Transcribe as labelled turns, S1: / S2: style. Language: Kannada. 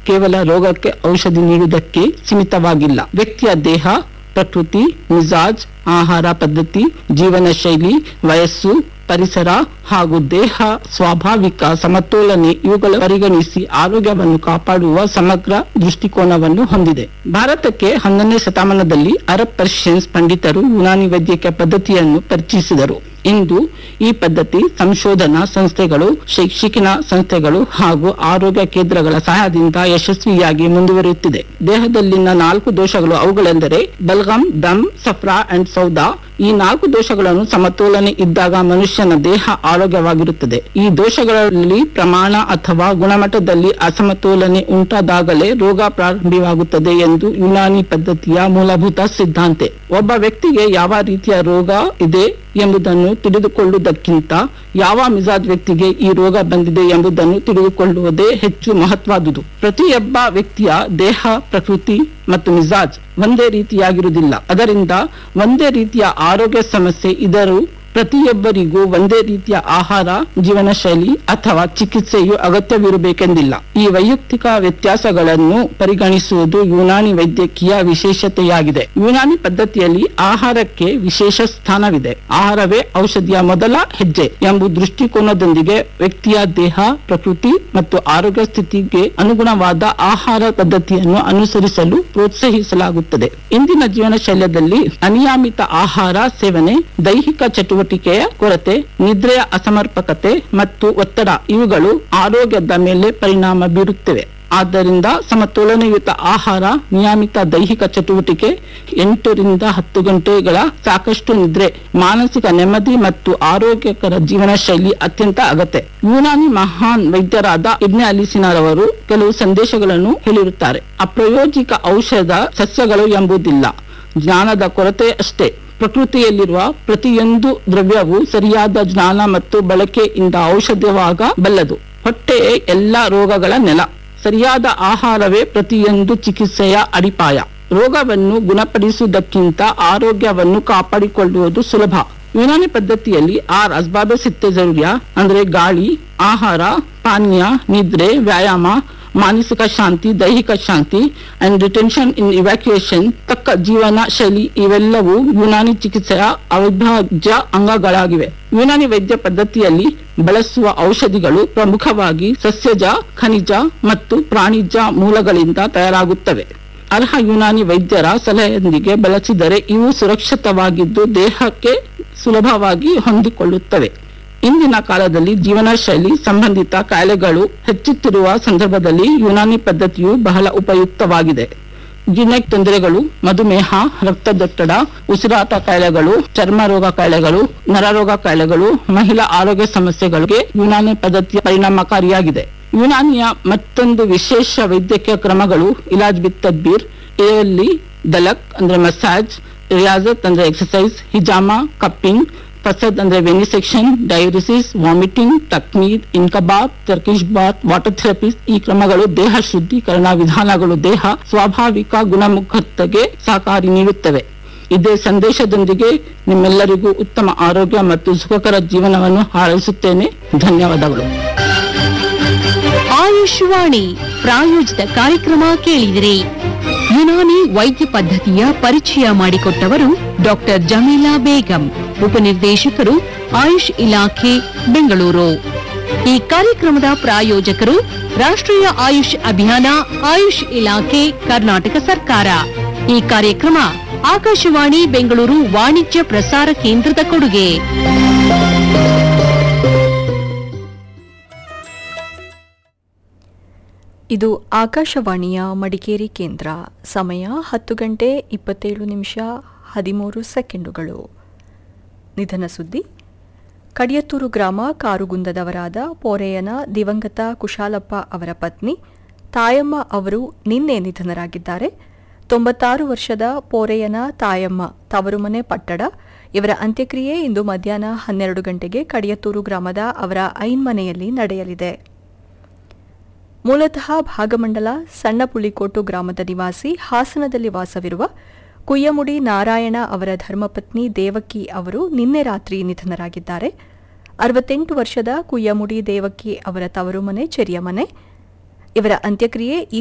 S1: ಕೇವಲ ರೋಗಕ್ಕೆ ಔಷಧಿ ನೀಡುವುದಕ್ಕೆ ಸೀಮಿತವಾಗಿಲ್ಲ ವ್ಯಕ್ತಿಯ ದೇಹ ಪ್ರಕೃತಿ ಮಿಜಾಜ್ ಆಹಾರ ಪದ್ಧತಿ ಜೀವನ ಶೈಲಿ ವಯಸ್ಸು ಪರಿಸರ ಹಾಗೂ ದೇಹ ಸ್ವಾಭಾವಿಕ ಸಮತೋಲನೆ ಇವುಗಳ ಪರಿಗಣಿಸಿ ಆರೋಗ್ಯವನ್ನು ಕಾಪಾಡುವ ಸಮಗ್ರ ದೃಷ್ಟಿಕೋನವನ್ನು ಹೊಂದಿದೆ ಭಾರತಕ್ಕೆ ಹನ್ನೊಂದನೇ ಶತಮಾನದಲ್ಲಿ ಅರಬ್ ಪರ್ಷಿಯನ್ಸ್ ಪಂಡಿತರು ಯುನಾನಿ ವೈದ್ಯಕೀಯ ಪದ್ಧತಿಯನ್ನು ಪರಿಚಯಿಸಿದರು ಇಂದು ಈ ಪದ್ಧತಿ ಸಂಶೋಧನಾ ಸಂಸ್ಥೆಗಳು ಶೈಕ್ಷಣಿಕ ಸಂಸ್ಥೆಗಳು ಹಾಗೂ ಆರೋಗ್ಯ ಕೇಂದ್ರಗಳ ಸಹಾಯದಿಂದ ಯಶಸ್ವಿಯಾಗಿ ಮುಂದುವರಿಯುತ್ತಿದೆ ದೇಹದಲ್ಲಿನ ನಾಲ್ಕು ದೋಷಗಳು ಅವುಗಳೆಂದರೆ ಬಲ್ಗಮ್ ದಮ್ ಸಫ್ರಾ ಅಂಡ್ ಸೌದಾ ಈ ನಾಲ್ಕು ದೋಷಗಳನ್ನು ಸಮತೋಲನೆ ಇದ್ದಾಗ ಮನುಷ್ಯನ ದೇಹ ಆರೋಗ್ಯವಾಗಿರುತ್ತದೆ ಈ ದೋಷಗಳಲ್ಲಿ ಪ್ರಮಾಣ ಅಥವಾ ಗುಣಮಟ್ಟದಲ್ಲಿ ಅಸಮತೋಲನೆ ಉಂಟಾದಾಗಲೇ ರೋಗ ಪ್ರಾರಂಭವಾಗುತ್ತದೆ ಎಂದು ಯುನಾನಿ ಪದ್ಧತಿಯ ಮೂಲಭೂತ ಸಿದ್ಧಾಂತೆ ಒಬ್ಬ ವ್ಯಕ್ತಿಗೆ ಯಾವ ರೀತಿಯ ರೋಗ ಇದೆ ಎಂಬುದನ್ನು ತಿಳಿದುಕೊಳ್ಳುವುದಕ್ಕಿಂತ ಯಾವ ಮಿಜಾಜ್ ವ್ಯಕ್ತಿಗೆ ಈ ರೋಗ ಬಂದಿದೆ ಎಂಬುದನ್ನು ತಿಳಿದುಕೊಳ್ಳುವುದೇ ಹೆಚ್ಚು ಮಹತ್ವದುದು ಪ್ರತಿಯೊಬ್ಬ ವ್ಯಕ್ತಿಯ ದೇಹ ಪ್ರಕೃತಿ ಮತ್ತು ಮಿಜಾಜ್ ಒಂದೇ ರೀತಿಯಾಗಿರುವುದಿಲ್ಲ ಅದರಿಂದ ಒಂದೇ ರೀತಿಯ ಆರೋಗ್ಯ ಸಮಸ್ಯೆ ಇದರೂ ಪ್ರತಿಯೊಬ್ಬರಿಗೂ ಒಂದೇ ರೀತಿಯ ಆಹಾರ ಜೀವನ ಶೈಲಿ ಅಥವಾ ಚಿಕಿತ್ಸೆಯು ಅಗತ್ಯವಿರಬೇಕೆಂದಿಲ್ಲ ಈ ವೈಯಕ್ತಿಕ ವ್ಯತ್ಯಾಸಗಳನ್ನು ಪರಿಗಣಿಸುವುದು ಯುನಾನಿ ವೈದ್ಯಕೀಯ ವಿಶೇಷತೆಯಾಗಿದೆ ಯುನಾನಿ ಪದ್ಧತಿಯಲ್ಲಿ ಆಹಾರಕ್ಕೆ ವಿಶೇಷ ಸ್ಥಾನವಿದೆ ಆಹಾರವೇ ಔಷಧಿಯ ಮೊದಲ ಹೆಜ್ಜೆ ಎಂಬ ದೃಷ್ಟಿಕೋನದೊಂದಿಗೆ ವ್ಯಕ್ತಿಯ ದೇಹ ಪ್ರಕೃತಿ ಮತ್ತು ಆರೋಗ್ಯ ಸ್ಥಿತಿಗೆ ಅನುಗುಣವಾದ ಆಹಾರ ಪದ್ಧತಿಯನ್ನು ಅನುಸರಿಸಲು ಪ್ರೋತ್ಸಾಹಿಸಲಾಗುತ್ತದೆ ಇಂದಿನ ಜೀವನ ಶೈಲಿಯಲ್ಲಿ ಅನಿಯಮಿತ ಆಹಾರ ಸೇವನೆ ದೈಹಿಕ ಚಟುವಟಿಕೆಯ ಕೊರತೆ ನಿದ್ರೆಯ ಅಸಮರ್ಪಕತೆ ಮತ್ತು ಒತ್ತಡ ಇವುಗಳು ಆರೋಗ್ಯದ ಮೇಲೆ ಪರಿಣಾಮ ಬೀರುತ್ತವೆ ಆದ್ದರಿಂದ ಸಮತೋಲನಯುತ ಆಹಾರ ನಿಯಮಿತ ದೈಹಿಕ ಚಟುವಟಿಕೆ ಎಂಟರಿಂದ ಹತ್ತು ಗಂಟೆಗಳ ಸಾಕಷ್ಟು ನಿದ್ರೆ ಮಾನಸಿಕ ನೆಮ್ಮದಿ ಮತ್ತು ಆರೋಗ್ಯಕರ ಜೀವನ ಶೈಲಿ ಅತ್ಯಂತ ಅಗತ್ಯ ಯುನಾನಿ ಮಹಾನ್ ವೈದ್ಯರಾದ ಇಬ್ನೆ ಅಲಿಸಿನರವರು ಕೆಲವು ಸಂದೇಶಗಳನ್ನು ಹೇಳಿರುತ್ತಾರೆ ಅಪ್ರಯೋಜಿಕ ಔಷಧ ಸಸ್ಯಗಳು ಎಂಬುದಿಲ್ಲ ಜ್ಞಾನದ ಕೊರತೆ ಅಷ್ಟೇ ಪ್ರಕೃತಿಯಲ್ಲಿರುವ ಪ್ರತಿಯೊಂದು ದ್ರವ್ಯವು ಸರಿಯಾದ ಜ್ಞಾನ ಮತ್ತು ಬಳಕೆಯಿಂದ ಔಷಧವಾಗ ಬಲ್ಲದು ಹೊಟ್ಟೆ ಎಲ್ಲಾ ರೋಗಗಳ ನೆಲ ಸರಿಯಾದ ಆಹಾರವೇ ಪ್ರತಿಯೊಂದು ಚಿಕಿತ್ಸೆಯ ಅಡಿಪಾಯ ರೋಗವನ್ನು ಗುಣಪಡಿಸುವುದಕ್ಕಿಂತ ಆರೋಗ್ಯವನ್ನು ಕಾಪಾಡಿಕೊಳ್ಳುವುದು ಸುಲಭ ಯುನಾನಿ ಪದ್ಧತಿಯಲ್ಲಿ ಆರ್ ಅಸ್ಬಾಬೆ ಸಿತ್ತೆ ಜರುರಿಯ ಅಂದ್ರೆ ಗಾಳಿ ಆಹಾರ ಪಾನೀಯ ನಿದ್ರೆ ವ್ಯಾಯಾಮ ಮಾನಸಿಕ ಶಾಂತಿ ದೈಹಿಕ ಶಾಂತಿ ಅಂಡ್ ರಿಟೆನ್ಷನ್ ಇನ್ ಇವ್ಯಾಕ್ಯುಯೇಷನ್ ತಕ್ಕ ಜೀವನ ಶೈಲಿ ಇವೆಲ್ಲವೂ ಯುನಾನಿ ಚಿಕಿತ್ಸೆಯ ಅವಿಭಾಜ್ಯ ಅಂಗಗಳಾಗಿವೆ ಯುನಾನಿ ವೈದ್ಯ ಪದ್ಧತಿಯಲ್ಲಿ ಬಳಸುವ ಔಷಧಿಗಳು ಪ್ರಮುಖವಾಗಿ ಸಸ್ಯಜ ಖನಿಜ ಮತ್ತು ಪ್ರಾಣಿಜ ಮೂಲಗಳಿಂದ ತಯಾರಾಗುತ್ತವೆ ಅರ್ಹ ಯುನಾನಿ ವೈದ್ಯರ ಸಲಹೆಯೊಂದಿಗೆ ಬಳಸಿದರೆ ಇವು ಸುರಕ್ಷಿತವಾಗಿದ್ದು ದೇಹಕ್ಕೆ ಸುಲಭವಾಗಿ ಹೊಂದಿಕೊಳ್ಳುತ್ತವೆ ಇಂದಿನ ಕಾಲದಲ್ಲಿ ಜೀವನ ಶೈಲಿ ಸಂಬಂಧಿತ ಕಾಯಿಲೆಗಳು ಹೆಚ್ಚುತ್ತಿರುವ ಸಂದರ್ಭದಲ್ಲಿ ಯುನಾನಿ ಪದ್ಧತಿಯು ಬಹಳ ಉಪಯುಕ್ತವಾಗಿದೆ ಜಿನೆಕ್ ತೊಂದರೆಗಳು ಮಧುಮೇಹ ರಕ್ತದೊತ್ತಡ ಉಸಿರಾಟ ಕಾಯಿಲೆಗಳು ಚರ್ಮ ರೋಗ ಕಾಯಿಲೆಗಳು ನರರೋಗ ಕಾಯಿಲೆಗಳು ಮಹಿಳಾ ಆರೋಗ್ಯ ಸಮಸ್ಯೆಗಳಿಗೆ ಯುನಾನಿ ಪದ್ಧತಿಯ ಪರಿಣಾಮಕಾರಿಯಾಗಿದೆ ಯುನಾನಿಯ ಮತ್ತೊಂದು ವಿಶೇಷ ವೈದ್ಯಕೀಯ ಕ್ರಮಗಳು ಇಲಾಜ್ ಬಿತ್ ತದ್ಬೀರ್ ಇದರಲ್ಲಿ ದಲಕ್ ಅಂದ್ರೆ ಮಸಾಜ್ ರಿಯಾಜತ್ ಅಂದ್ರೆ ಎಕ್ಸರ್ಸೈಸ್ ಹಿಜಾಮಾ ಕಪ್ಪಿಂಗ್ ಫಸದ್ ಅಂದ್ರೆ ವೆನಿಸೆಕ್ಷನ್ ಡೈರಿಸಿಸ್ ವಾಮಿಟಿಂಗ್ ತಕ್ಮೀರ್ ಇನ್ಕಬಾಬ್ ಟರ್ಕಿಶ್ ಬಾತ್ ವಾಟರ್ ಥೆರಪಿಸ್ ಈ ಕ್ರಮಗಳು ದೇಹ ಶುದ್ಧೀಕರಣ ವಿಧಾನಗಳು ದೇಹ ಸ್ವಾಭಾವಿಕ ಗುಣಮುಖತೆಗೆ ಸಹಕಾರಿ ನೀಡುತ್ತವೆ ಇದೇ ಸಂದೇಶದೊಂದಿಗೆ ನಿಮ್ಮೆಲ್ಲರಿಗೂ ಉತ್ತಮ ಆರೋಗ್ಯ ಮತ್ತು ಸುಖಕರ ಜೀವನವನ್ನು ಹಾರೈಸುತ್ತೇನೆ ಧನ್ಯವಾದಗಳು
S2: ಆಯುಷ್ವಾಣಿ ಪ್ರಾಯೋಜಿತ ಕಾರ್ಯಕ್ರಮ ಕೇಳಿದಿರಿ ಯುನಾನಿ ವೈದ್ಯ ಪದ್ಧತಿಯ ಪರಿಚಯ ಮಾಡಿಕೊಟ್ಟವರು ಡಾಕ್ಟರ್ ಜಮೀಲಾ ಬೇಗಂ ಉಪನಿರ್ದೇಶಕರು ಆಯುಷ್ ಇಲಾಖೆ ಬೆಂಗಳೂರು ಈ ಕಾರ್ಯಕ್ರಮದ ಪ್ರಾಯೋಜಕರು ರಾಷ್ಟ್ರೀಯ ಆಯುಷ್ ಅಭಿಯಾನ ಆಯುಷ್ ಇಲಾಖೆ ಕರ್ನಾಟಕ ಸರ್ಕಾರ ಈ ಕಾರ್ಯಕ್ರಮ ಆಕಾಶವಾಣಿ ಬೆಂಗಳೂರು ವಾಣಿಜ್ಯ ಪ್ರಸಾರ ಕೇಂದ್ರದ ಕೊಡುಗೆ
S3: ಇದು ಆಕಾಶವಾಣಿಯ ಮಡಿಕೇರಿ ಕೇಂದ್ರ ಸಮಯ ಹತ್ತು ಗಂಟೆ ಇಪ್ಪತ್ತೇಳು ನಿಮಿಷ ಹದಿಮೂರು ಸೆಕೆಂಡುಗಳು ನಿಧನ ಸುದ್ದಿ ಕಡಿಯತ್ತೂರು ಗ್ರಾಮ ಕಾರುಗುಂದದವರಾದ ಪೋರೆಯನ ದಿವಂಗತ ಕುಶಾಲಪ್ಪ ಅವರ ಪತ್ನಿ ತಾಯಮ್ಮ ಅವರು ನಿನ್ನೆ ನಿಧನರಾಗಿದ್ದಾರೆ ತೊಂಬತ್ತಾರು ವರ್ಷದ ಪೋರೆಯನ ತಾಯಮ್ಮ ತವರುಮನೆ ಪಟ್ಟಡ ಇವರ ಅಂತ್ಯಕ್ರಿಯೆ ಇಂದು ಮಧ್ಯಾಹ್ನ ಹನ್ನೆರಡು ಗಂಟೆಗೆ ಕಡಿಯತ್ತೂರು ಗ್ರಾಮದ ಅವರ ಐನ್ಮನೆಯಲ್ಲಿ ನಡೆಯಲಿದೆ ಮೂಲತಃ ಭಾಗಮಂಡಲ ಸಣ್ಣ ಪುಳಿಕೋಟು ಗ್ರಾಮದ ನಿವಾಸಿ ಹಾಸನದಲ್ಲಿ ವಾಸವಿರುವ ಕುಯ್ಯಮುಡಿ ನಾರಾಯಣ ಅವರ ಧರ್ಮಪತ್ನಿ ದೇವಕಿ ಅವರು ನಿನ್ನೆ ರಾತ್ರಿ ನಿಧನರಾಗಿದ್ದಾರೆ ಅರವತ್ತೆಂಟು ವರ್ಷದ ಕುಯ್ಯಮುಡಿ ದೇವಕಿ ಅವರ ತವರು ಮನೆ ಚೆರಿಯ ಮನೆ ಇವರ ಅಂತ್ಯಕ್ರಿಯೆ